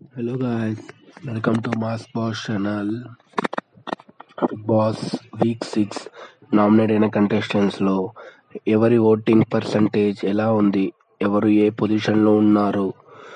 hello guys welcome to Mass Boss channel Bigg Boss week six nominate అయిన కంటెస్టెంట్స్లో ఎవరి voting percentage ఎలా ఉంది ఎవరు ఏ పొజిషన్లో ఉన్నారు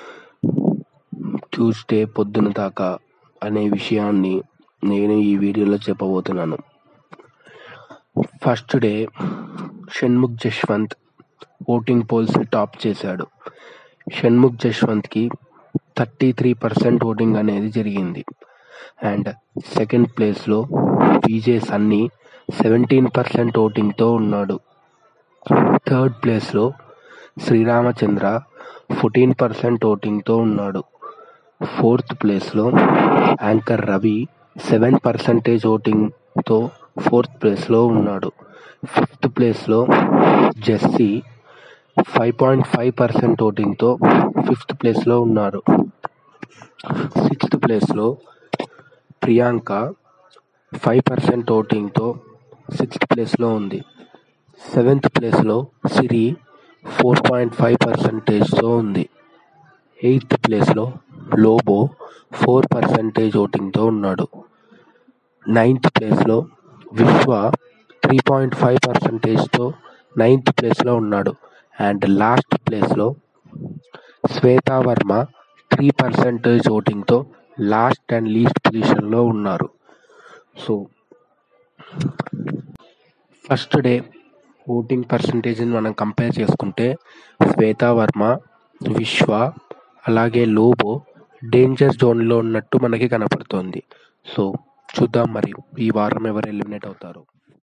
ట్యూస్డే పొద్దున దాకా అనే విషయాన్ని నేను ఈ వీడియోలో చెప్పబోతున్నాను first day Shanmukh Jaswanth voting polls top చేశాడు షణ్ముఖ్ జశ్వంత్కి థర్టీ త్రీ పర్సెంట్ ఓటింగ్ అనేది జరిగింది అండ్ సెకండ్ ప్లేస్లో విజే సన్నీ సెవెంటీన్ పర్సెంట్ ఓటింగ్తో ఉన్నాడు థర్డ్ ప్లేస్లో శ్రీరామచంద్ర ఫోర్టీన్ పర్సెంట్ ఓటింగ్తో ఉన్నాడు ఫోర్త్ ప్లేస్లో యాంకర్ రవి సెవెన్ పర్సెంటేజ్ ఓటింగ్తో ఫోర్త్ ప్లేస్లో ఉన్నాడు ఫిఫ్త్ ప్లేస్లో Jessie five point five percent ఓటింగ్తో ఫిఫ్త్ ప్లేస్లో ఉన్నారు సిక్స్త్ ప్లేస్లో ప్రియాంక ఫైవ్ పర్సెంట్ ఓటింగ్తో సిక్స్త్ ప్లేస్లో ఉంది సెవెంత్ ప్లేస్లో సిరి ఫోర్ పాయింట్ ఫైవ్ పర్సెంటేజ్తో ఉంది ఎయిత్ ప్లేస్లో లోబో ఫోర్ పర్సెంటేజ్ ఓటింగ్తో ఉన్నాడు నైన్త్ ప్లేస్లో విశ్వ త్రీ పాయింట్ ఫైవ్ పర్సెంటేజ్తో నైన్త్ ప్లేస్లో ఉన్నాడు అండ్ లాస్ట్ ప్లేస్లో శ్వేతా వర్మ త్రీ పర్సెంటేజ్ ఓటింగ్తో లాస్ట్ అండ్ లీస్ట్ పొజిషన్లో ఉన్నారు సో ఫస్ట్ డే ఓటింగ్ పర్సంటేజ్ని మనం కంపేర్ చేసుకుంటే శ్వేతా వర్మ విశ్వ అలాగే లోబో డేంజర్ జోన్లో ఉన్నట్టు మనకి కనపడుతోంది సో చూద్దాం మరి ఈ వారం ఎవరు ఎలిమినేట్ అవుతారు